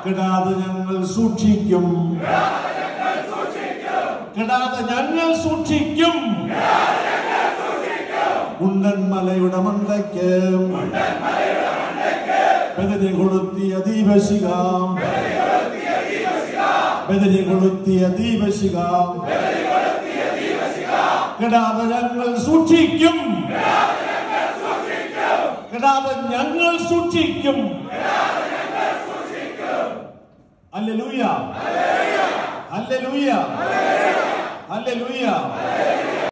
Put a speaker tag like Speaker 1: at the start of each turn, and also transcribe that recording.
Speaker 1: കിടാതെ ഞങ്ങൾ സൂക്ഷിക്കും കിടാതെ ഞങ്ങൾ സൂക്ഷിക്കും ഉണ്ടൻ മലയുടെ മണ്ടയ്ക്ക് ബദരി കൊളുത്തിയ ദീപശിക ബദരി കൊളുത്തിയ ദീപശിക കിടാതെ ഞങ്ങൾ സൂക്ഷിക്കും കിടാതെ ഞങ്ങൾ സൂക്ഷിക്കും അല്ലലൂയ അല്ലലൂയ അല്ലലൂയ